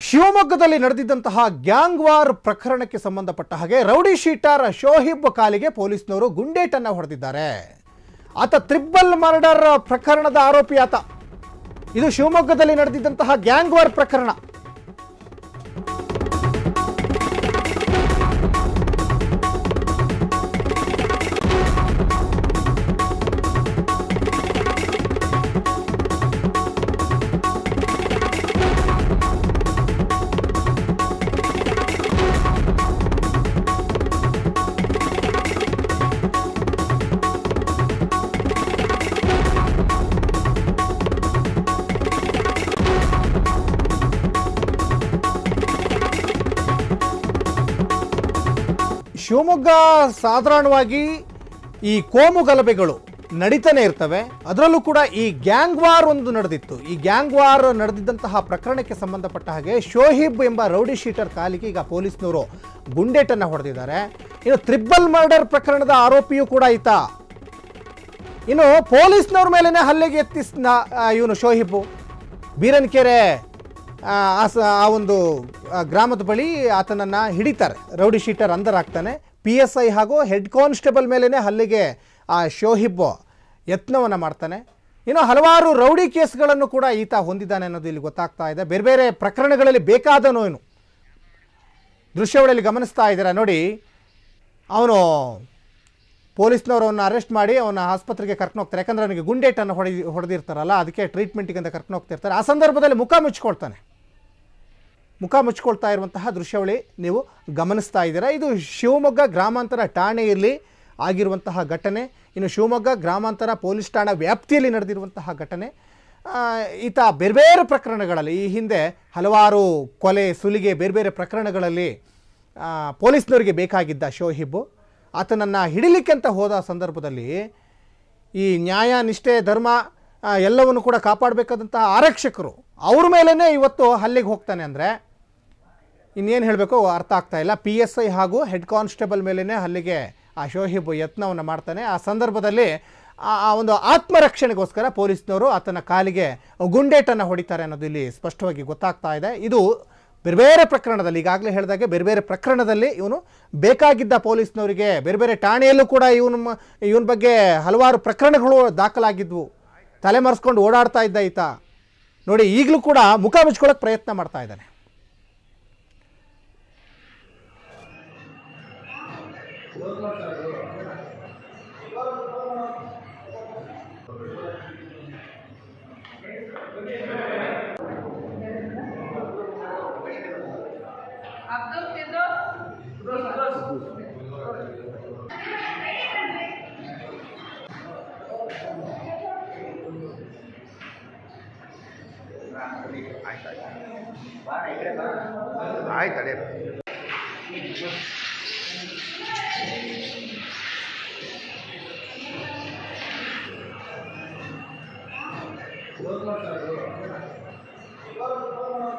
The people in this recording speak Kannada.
ಶಿವಮೊಗ್ಗದಲ್ಲಿ ನಡೆದಿದ್ದಂತಹ ಗ್ಯಾಂಗ್ ವಾರ್ ಪ್ರಕರಣಕ್ಕೆ ಸಂಬಂಧಪಟ್ಟ ಹಾಗೆ ರೌಡಿ ಶೀಟರ್ ಶೋಹಿಬ್ ಕಾಲಿಗೆ ಪೊಲೀಸ್ನವರು ಗುಂಡೇಟನ್ನ ಹೊಡೆದಿದ್ದಾರೆ ಆತ ತ್ರಿಬಲ್ ಮರ್ಡರ್ ಪ್ರಕರಣದ ಆರೋಪಿ ಆತ ಇದು ಶಿವಮೊಗ್ಗದಲ್ಲಿ ನಡೆದಿದ್ದಂತಹ ಗ್ಯಾಂಗ್ ವಾರ್ ಪ್ರಕರಣ ಶಿವಮೊಗ್ಗ ಸಾಧಾರಣವಾಗಿ ಈ ಕೋಮು ಗಲಭೆಗಳು ನಡೀತಾನೆ ಇರ್ತವೆ ಅದರಲ್ಲೂ ಕೂಡ ಈ ಗ್ಯಾಂಗ್ ವಾರ್ ಒಂದು ನಡೆದಿತ್ತು ಈ ಗ್ಯಾಂಗ್ ವಾರ್ ನಡೆದಿದ್ದಂತಹ ಪ್ರಕರಣಕ್ಕೆ ಸಂಬಂಧಪಟ್ಟ ಹಾಗೆ ಶೋಹಿಬ್ ಎಂಬ ರೌಡಿ ಶೀಟರ್ ಕಾಲಿಗೆ ಈಗ ಪೊಲೀಸ್ನವರು ಗುಂಡೇಟನ್ನು ಹೊಡೆದಿದ್ದಾರೆ ಇನ್ನು ತ್ರಿಬಲ್ ಮರ್ಡರ್ ಪ್ರಕರಣದ ಆರೋಪಿಯೂ ಕೂಡ ಈತ ಇನ್ನು ಪೊಲೀಸ್ನವ್ರ ಮೇಲೇನೆ ಹಲ್ಲೆಗೆ ಯತ್ನಿಸ್ನ ಇವನು ಶೋಹಿಬು ಬೀರನ್ಕೆರೆ ಆ, ಆ ಸ- ಆ ಒಂದು ಆ, ಗ್ರಾಮದ ಬಳಿ ಆತನನ್ನು ಹಿಡಿತಾರೆ ರೌಡಿ ಶೀಟರ್ ಅಂದರ್ ಆಗ್ತಾನೆ ಪಿ ಎಸ್ ಐ ಹಾಗೂ ಹೆಡ್ ಕಾನ್ಸ್ಟೇಬಲ್ ಮೇಲೇ ಹಲ್ಲೆಗೆ ಆ ಶೋಹಿಬ್ ಯತ್ನವನ್ನು ಮಾಡ್ತಾನೆ ಇನ್ನು ಹಲವಾರು ರೌಡಿ ಕೇಸ್ಗಳನ್ನು ಕೂಡ ಈತ ಹೊಂದಿದ್ದಾನೆ ಅನ್ನೋದು ಇಲ್ಲಿ ಗೊತ್ತಾಗ್ತಾ ಇದೆ ಬೇರೆ ಬೇರೆ ಪ್ರಕರಣಗಳಲ್ಲಿ ಬೇಕಾದನೋ ಏನು ದೃಶ್ಯಾವಳಿಯಲ್ಲಿ ಗಮನಿಸ್ತಾ ಇದ್ದೀರಾ ನೋಡಿ ಅವನು ಪೊಲೀಸ್ನವರು ಅವನ್ನ ಅರೆಸ್ಟ್ ಮಾಡಿ ಅವನ ಆಸ್ಪತ್ರೆಗೆ ಕರ್ಕೊಂಡು ಹೋಗ್ತಾರೆ ಯಾಕಂದ್ರೆ ಅವನಿಗೆ ಗುಂಡೇಟನ್ನು ಹೊಡೆ ಹೊಡೆದಿರ್ತಾರಲ್ಲ ಅದಕ್ಕೆ ಟ್ರೀಟ್ಮೆಂಟಿಗೆ ಅಂತ ಕರ್ಕೊಂಡು ಹೋಗ್ತಿರ್ತಾರೆ ಆ ಸಂದರ್ಭದಲ್ಲಿ ಮುಖ ಮುಚ್ಕೊಳ್ತಾನೆ ಮುಖ ಮುಚ್ಕೊಳ್ತಾ ಇರುವಂತಹ ದೃಶ್ಯಾವಳಿ ನೀವು ಗಮನಿಸ್ತಾ ಇದ್ದೀರಾ ಇದು ಶಿವಮೊಗ್ಗ ಗ್ರಾಮಾಂತರ ಠಾಣೆಯಲ್ಲಿ ಆಗಿರುವಂತಹ ಘಟನೆ ಇನ್ನು ಶಿವಮೊಗ್ಗ ಗ್ರಾಮಾಂತರ ಪೊಲೀಸ್ ಠಾಣಾ ವ್ಯಾಪ್ತಿಯಲ್ಲಿ ನಡೆದಿರುವಂತಹ ಘಟನೆ ಆ, ಈತ ಬೇರೆ ಬೇರೆ ಪ್ರಕರಣಗಳಲ್ಲಿ ಈ ಹಿಂದೆ ಹಲವಾರು ಕೊಲೆ ಸುಲಿಗೆ ಬೇರೆ ಬೇರೆ ಪ್ರಕರಣಗಳಲ್ಲಿ ಆ, ಪೊಲೀಸ್ನವರಿಗೆ ಬೇಕಾಗಿದ್ದ ಶೋಹಿಬ್ ಆತನನ್ನು ಹಿಡಿಲಿಕ್ಕೆ ಅಂತ ಹೋದ ಸಂದರ್ಭದಲ್ಲಿ ಈ ನ್ಯಾಯ ನಿಷ್ಠೆ ಧರ್ಮ ಆ, ಎಲ್ಲವನ್ನು ಕೂಡ ಕಾಪಾಡಬೇಕಾದಂತಹ ಆರಕ್ಷಕರು ಅವ್ರ ಮೇಲೇ ಇವತ್ತು ಹಲ್ಲೆಗೆ ಹೋಗ್ತಾನೆ ಅಂದರೆ ಇನ್ನೇನು ಹೇಳಬೇಕು ಅರ್ಥ ಆಗ್ತಾ ಇಲ್ಲ ಪಿ ಎಸ್ ಐ ಹಾಗೂ ಹೆಡ್ ಕಾನ್ಸ್ಟೇಬಲ್ ಮೇಲೇ ಹಲ್ಲಿಗೆ ಆ ಶೋಹಿಬ್ ಯತ್ನವನ್ನು ಮಾಡ್ತಾನೆ ಆ ಸಂದರ್ಭದಲ್ಲಿ ಆ ಆ ಒಂದು ಆತ್ಮರಕ್ಷಣೆಗೋಸ್ಕರ ಪೊಲೀಸ್ನವರು ಆತನ ಕಾಲಿಗೆ ಗುಂಡೇಟನ್ನು ಹೊಡಿತಾರೆ ಅನ್ನೋದು ಇಲ್ಲಿ ಸ್ಪಷ್ಟವಾಗಿ ಗೊತ್ತಾಗ್ತಾ ಇದೆ ಇದು ಬೇರೆ ಬೇರೆ ಪ್ರಕರಣದಲ್ಲಿ ಈಗಾಗಲೇ ಹೇಳಿದಾಗೆ ಬೇರೆ ಬೇರೆ ಪ್ರಕರಣದಲ್ಲಿ ಇವನು ಬೇಕಾಗಿದ್ದ ಪೊಲೀಸ್ನವರಿಗೆ ಬೇರೆ ಬೇರೆ ಠಾಣೆಯಲ್ಲೂ ಕೂಡ ಇವನು ಇವನ ಬಗ್ಗೆ ಹಲವಾರು ಪ್ರಕರಣಗಳು ದಾಖಲಾಗಿದ್ವು ತಲೆಮರೆಸ್ಕೊಂಡು ಓಡಾಡ್ತಾ ಇದ್ದ ಈತ ನೋಡಿ ಈಗಲೂ ಕೂಡ ಮುಖ ಮುಚ್ಕೊಳ್ಳೋಕೆ ಪ್ರಯತ್ನ ಮಾಡ್ತಾ ಇದ್ದಾನೆ अब्दुल फिरोज ಆಯ್ತು ಅದೇ